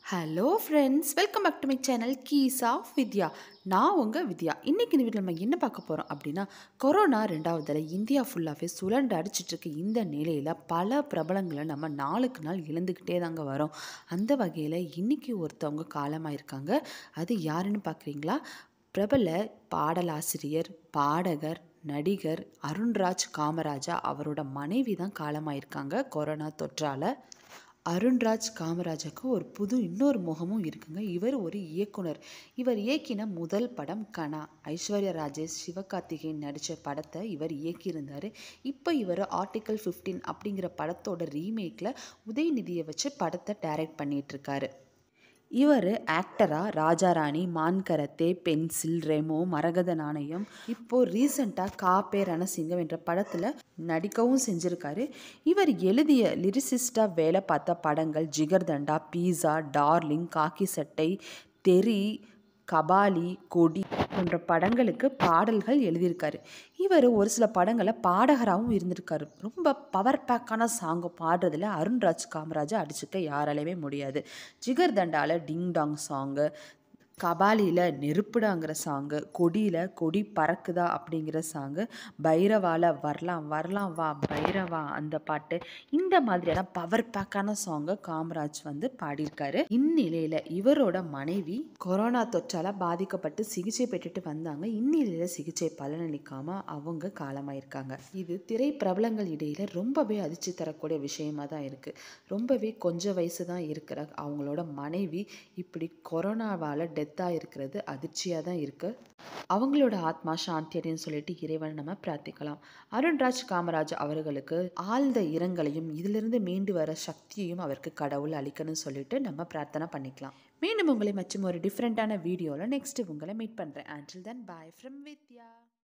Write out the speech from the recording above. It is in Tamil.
hello friends welcome back to my channel keys of Vidya நான் உங்கள் வித்யா இன்றைக்கி இந்த வீடியோ நம்ம என்ன பார்க்க போகிறோம் அப்படின்னா கொரோனா ரெண்டாவது தடவை இந்தியா ஃபுல்லாகவே சுழண்டு அடிச்சிட்டு இருக்க இந்த நிலையில் பல பிரபலங்களை நம்ம நாளுக்கு நாள் இழந்துக்கிட்டே தாங்க வரோம் அந்த வகையில் இன்றைக்கி ஒருத்தவங்க காலமாயிருக்காங்க அது யாருன்னு பார்க்குறீங்களா பிரபல பாடலாசிரியர் பாடகர் நடிகர் அருண்ராஜ் காமராஜா அவரோட மனைவி தான் காலமாயிருக்காங்க கொரோனா தொற்றால் அருண்ராஜ் காமராஜுக்கு ஒரு புது இன்னொரு முகமும் இருக்குங்க இவர் ஒரு இயக்குனர் இவர் இயக்கின முதல் படம் கனா ஐஸ்வர்யா ராஜேஷ் சிவகார்த்திகேயன் நடித்த படத்தை இவர் இயக்கியிருந்தார் இப்போ இவர் ஆர்டிக்கல் ஃபிஃப்டீன் அப்படிங்கிற படத்தோட ரீமேக்கில் உதயநிதியை வச்சு படத்தை டைரக்ட் பண்ணிகிட்ருக்காரு இவர் ஆக்டராக ராஜாராணி மான்கரத்தே பென்சில் ரெமோ மரகத நாணயம் இப்போது ரீசண்டாக காப்பே ரணசிங்கம் என்ற படத்தில் நடிக்கவும் செஞ்சுருக்காரு இவர் எழுதிய லிரிசிஸ்டாக வேலை பார்த்த படங்கள் ஜிகர்தண்டா பீஸா டார்லிங் காக்கி சட்டை தெரி கபாலி கொடி போன்ற படங்களுக்கு பாடல்கள் எழுதியிருக்காரு இவர் ஒரு சில படங்களில் பாடகராகவும் இருந்திருக்காரு ரொம்ப பவர் பேக்கான சாங்கை பாடுறதுல அருண்ராஜ் காமராஜை அடிச்சுக்க யாராலையுமே முடியாது ஜிகர் தண்டால டிங் டாங் சாங்கு கபாலியில் நெருப்புடாங்கிற சாங்கு கொடியில் கொடி பறக்குதா அப்படிங்கிற சாங்கு பைரவால வரலாம் வரலாம் வா பைரவா அந்த பாட்டு இந்த மாதிரியான பவர் பேக்கான சாங்கை காமராஜ் வந்து பாடியிருக்காரு இந்நிலையில் இவரோட மனைவி கொரோனா தொற்றால் பாதிக்கப்பட்டு சிகிச்சை பெற்றுட்டு வந்தாங்க இந்நிலையில் சிகிச்சை பலனளிக்காம அவங்க காலமாயிருக்காங்க இது திரை பிரபலங்கள் இடையில ரொம்பவே அதிர்ச்சி தரக்கூடிய விஷயமா தான் இருக்குது ரொம்பவே கொஞ்சம் வயசு தான் இருக்கிற அவங்களோட மனைவி இப்படி கொரோனாவால் டெத்தாக இருக்கிறது அதிர்ச்சியாக தான் இருக்குது அவங்களோட ஆத்மா சாந்தி அடைன்னு சொல்லிட்டு இறைவனை நம்ம பிரார்த்திக்கலாம் அருண்ராஜ் காமராஜ் அவர்களுக்கு ஆழ்ந்த இரங்கலையும் இதிலிருந்து மீண்டு வர சக்தியையும் அவருக்கு கடவுள் அளிக்கணும்னு சொல்லிட்டு நம்ம பிரார்த்தனை பண்ணிக்கலாம் மீண்டும் உங்களை மற்றும் ஒரு டிஃப்ரெண்ட்டான வீடியோவில் நெக்ஸ்ட் உங்களை மீட் பண்ணுறேன் ஆண்டில் தன் பாய் ஃப்ரம் வித்யா